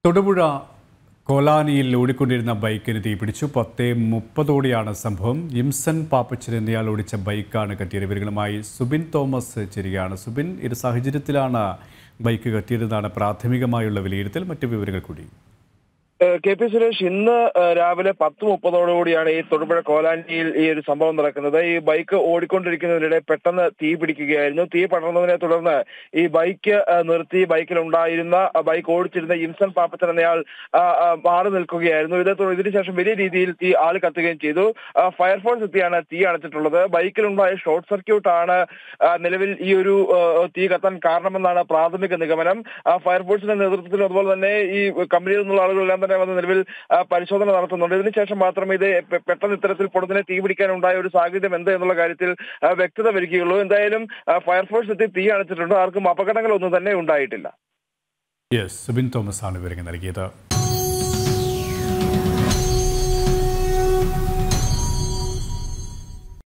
തൊടുപുഴ കോലാനിയിൽ ഓടിക്കൊണ്ടിരുന്ന ബൈക്കിന് തീപിടിച്ചു പത്തേ മുപ്പതോടെയാണ് സംഭവം ഇംസൻ പാപ്പച്ചൻ എന്നയാൾ ഓടിച്ച ബൈക്കാണ് കത്തിയത് ഇവരുകളുമായി സുബിൻ തോമസ് ചേരുകയാണ് സുബിൻ ഇത് സാഹചര്യത്തിലാണ് ബൈക്ക് കത്തിയതെന്നാണ് പ്രാഥമികമായുള്ള വിലയിരുത്തൽ മറ്റു വിവരങ്ങൾ കൂടി ഏഹ് കെ പി സുരേഷ് ഇന്ന് ഏഹ് രാവിലെ പത്ത് മുപ്പതോടുകൂടിയാണ് ഈ തൊടുപുഴ കോലാനിയിൽ ഈ ഒരു സംഭവം നടക്കുന്നത് ഈ ബൈക്ക് ഓടിക്കൊണ്ടിരിക്കുന്നതിനിടെ പെട്ടെന്ന് തീ പിടിക്കുകയായിരുന്നു തീ പടർന്നതിനെ തുടർന്ന് ഈ ബൈക്ക് ഏഹ് നിർത്തി ബൈക്കിലുണ്ടായിരുന്ന ആ ബൈക്ക് ഓടിച്ചിരുന്ന ഇൻസൺ പാപ്പച്ചൻ എന്നയാൾ ആ, ആ, മാറി നിൽക്കുകയായിരുന്നു ഇതേ തുടർന്ന് ഇതിനുശേഷം വലിയ രീതിയിൽ തീ ആളി കത്തുകയും ചെയ്തു ആ, ഫയർഫോഴ്സ് എത്തിയാണ് തീ അണച്ചിട്ടുള്ളത് ബൈക്കിലുണ്ടായ ഷോർട്ട് സർക്യൂട്ട് ആണ് ആ, നിലവിൽ ഈ ഒരു ആ, തീ കത്താൻ കാരണമെന്നാണ് പ്രാഥമിക നിഗമനം ആ, ഫയർഫോഴ്സിന്റെ നേതൃത്വത്തിൽ അതുപോലെ തന്നെ ഈ കമ്പനിയിൽ നിന്നുള്ള ആളുകളെല്ലാം തന്നെ വന്ന് നിലവിൽ ആ, പരിശോധന നടത്തുന്നുണ്ട് ഇതിനുശേഷം മാത്രമേ ഇത് പെ- പെട്ടെന്ന് ഇത്തരത്തിൽ പൊടുന്നനെ തീ പിടിക്കാനുണ്ടായ ഒരു സാഹചര്യം എന്ത് എന്നുള്ള കാര്യത്തിൽ ആ, വ്യക്തത വരികയുള്ളൂ എന്തായാലും ആ, ഫയർഫോഴ്സ് എത്തി തീ അണച്ചിട്ടുണ്ട് ആർക്കും അപകടങ്ങളൊന്നും തന്നെ ഉണ്ടായിട്ടില്ല യെസ് സുബിൻ തോമസ് ആണ് വിവരങ്ങൾ നൽകിയത്